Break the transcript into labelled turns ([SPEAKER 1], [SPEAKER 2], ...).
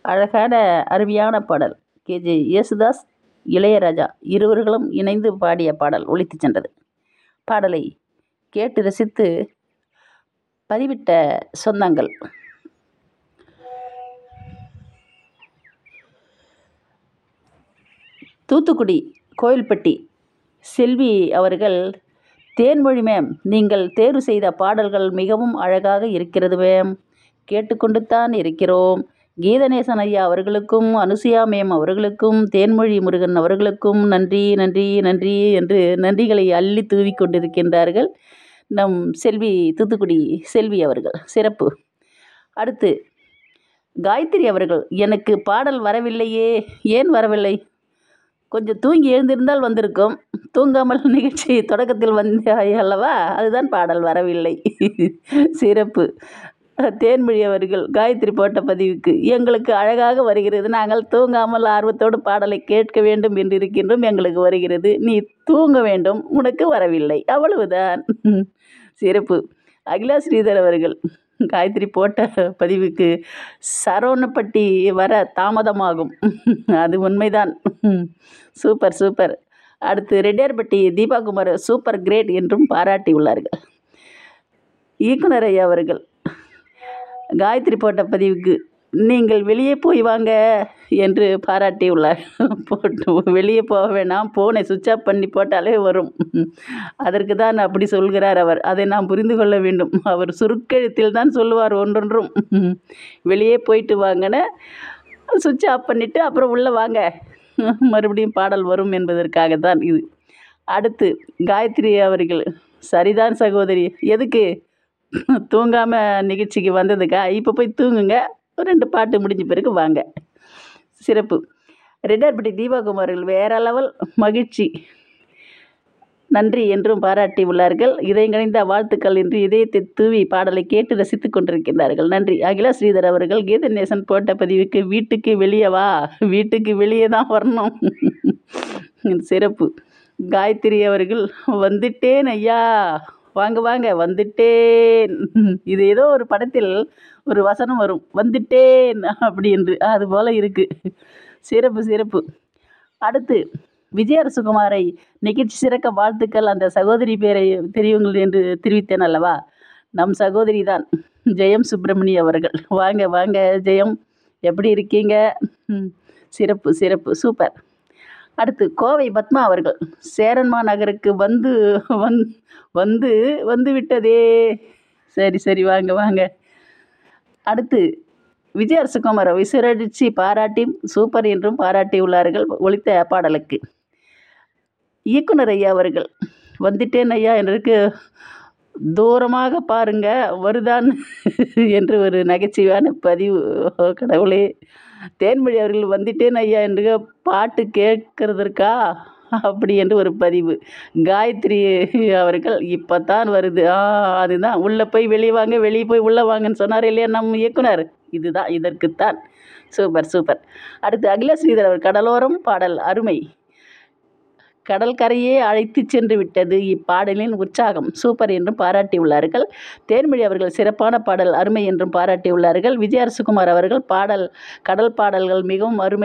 [SPEAKER 1] அழகான அருமையான பாடல் கேஜே யேசுதாஸ் இளையராஜா இருவர்களும் இணைந்து பாடிய பாடல் ஒலித்துச் சென்றது பாடலை கேட்டு ரசித்து பதிவிட்ட சொந்தங்கள் தூத்துக்குடி கோயில்பட்டி செல்வி அவர்கள் தேன்மொழி மேம் நீங்கள் தேர்வு செய்த பாடல்கள் மிகவும் அழகாக இருக்கிறது மேம் கேட்டுக்கொண்டு தான் இருக்கிறோம் கீதநேசன் ஐயா அவர்களுக்கும் அனுசுயா மேம் அவர்களுக்கும் தேன்மொழி முருகன் அவர்களுக்கும் நன்றி நன்றி நன்றி என்று நன்றிகளை அள்ளி தூவி கொண்டிருக்கின்றார்கள் நம் செல்வி தூத்துக்குடி செல்வி அவர்கள் சிறப்பு அடுத்து காயத்ரி அவர்கள் எனக்கு பாடல் வரவில்லையே ஏன் வரவில்லை கொஞ்சம் தூங்கி எழுந்திருந்தால் வந்திருக்கும் தூங்காமல் நிகழ்ச்சி தொடக்கத்தில் வந்தாய் அல்லவா அதுதான் பாடல் வரவில்லை சிறப்பு தேன்மொழி அவர்கள் காயத்ரி போட்ட பதிவுக்கு எங்களுக்கு அழகாக வருகிறது நாங்கள் தூங்காமல் ஆர்வத்தோடு பாடலை கேட்க வேண்டும் என்று இருக்கின்றோம் எங்களுக்கு வருகிறது நீ தூங்க வேண்டும் உனக்கு வரவில்லை அவ்வளவுதான் சிறப்பு அகிலா ஸ்ரீதர் அவர்கள் காயத்ரி போட்ட பதிவுக்கு சரவணப்பட்டி வர தாமதமாகும் அது உண்மைதான் சூப்பர் சூப்பர் அடுத்து ரெட்டியார்பட்டி தீபா குமார் சூப்பர் கிரேட் என்றும் பாராட்டியுள்ளார்கள் இயக்குனர் ஐயா அவர்கள் காயத்ரி போட்ட பதிவுக்கு நீங்கள் வெளியே போய் வாங்க என்று பாராட்டியுள்ளார் போட்டு வெளியே போக வேணாம் ஃபோனை சுவிட்ச் ஆஃப் பண்ணி போட்டாலே வரும் அதற்கு தான் அப்படி சொல்கிறார் அவர் அதை நாம் புரிந்து கொள்ள வேண்டும் அவர் சுருக்கெழுத்தில் தான் சொல்லுவார் ஒன்றொன்றும் வெளியே போயிட்டு வாங்கன்னு சுவிட்ச் ஆஃப் பண்ணிவிட்டு அப்புறம் உள்ளே வாங்க மறுபடியும் பாடல் வரும் என்பதற்காக தான் இது அடுத்து காயத்ரி அவர்கள் சரிதான் சகோதரி எதுக்கு தூங்காமல் நிகழ்ச்சிக்கு வந்ததுக்கா இப்போ போய் தூங்குங்க ஒரு ரெண்டு பாட்டு முடிஞ்ச பிறகு வாங்க சிறப்பு ரெட்டார்பட்டி தீபாகுமார்கள் வேற லெவல் மகிழ்ச்சி நன்றி என்றும் பாராட்டி உள்ளார்கள் இதயங்கணிந்த வாழ்த்துக்கள் என்று இதயத்தை தூவி பாடலை கேட்டு ரசித்து கொண்டிருக்கின்றார்கள் நன்றி அகிலா ஸ்ரீதர் அவர்கள் கீதநேசன் போட்ட பதிவுக்கு வீட்டுக்கு வெளியே வா வீட்டுக்கு வெளியே தான் வரணும் சிறப்பு காயத்ரி அவர்கள் வந்துட்டேன் ஐயா வாங்க வாங்க வந்துட்டேன் இது ஏதோ ஒரு படத்தில் ஒரு வசனம் வரும் வந்துட்டேன் அப்படி என்று அது போல் இருக்குது சிறப்பு சிறப்பு அடுத்து விஜயரசுகுமாரை நிகழ்ச்சி சிறக்க வாழ்த்துக்கள் அந்த சகோதரி பேரை தெரியுங்கள் என்று தெரிவித்தேன் அல்லவா நம் சகோதரி தான் ஜெயம் சுப்பிரமணி அவர்கள் வாங்க வாங்க ஜெயம் எப்படி இருக்கீங்க சிறப்பு சிறப்பு சூப்பர் அடுத்து கோவை பத்மா அவர்கள் சேரன்மா நகருக்கு வந்து வந் வந்து வந்து விட்டதே சரி சரி வாங்க வாங்க அடுத்து விஜய் அரசகுமார் விசிறடிச்சு பாராட்டி சூப்பர் என்றும் பாராட்டியுள்ளார்கள் ஒழித்த பாடலுக்கு இயக்குனர் ஐயா அவர்கள் வந்துட்டேன் ஐயா என்றுக்கு தூரமாக பாருங்க வருதான் என்று ஒரு நகைச்சுவையான பதிவு கடவுளே தேன்மொழி அவர்கள் வந்துட்டேன் ஐயா என்று பாட்டு கேட்கறதற்கா அப்படி என்று ஒரு பதிவு காயத்ரி அவர்கள் இப்போ தான் வருது ஆ அதுதான் உள்ளே போய் வெளியே வாங்க வெளியே போய் உள்ளே வாங்கன்னு சொன்னார் இல்லையா நம் இயக்குனர் இதுதான் இதற்குத்தான் சூப்பர் சூப்பர் அடுத்து அகில ஸ்ரீதர் அவர் கடலோரம் பாடல் அருமை கடல் கரையே அழைத்து சென்று விட்டது இப்பாடலின் உற்சாகம் சூப்பர் என்றும் பாராட்டியுள்ளார்கள் தேன்மொழி அவர்கள் சிறப்பான பாடல் அருமை என்றும் பாராட்டியுள்ளார்கள் விஜய அரசுகுமார் அவர்கள் பாடல் கடல் பாடல்கள் மிகவும் அருமை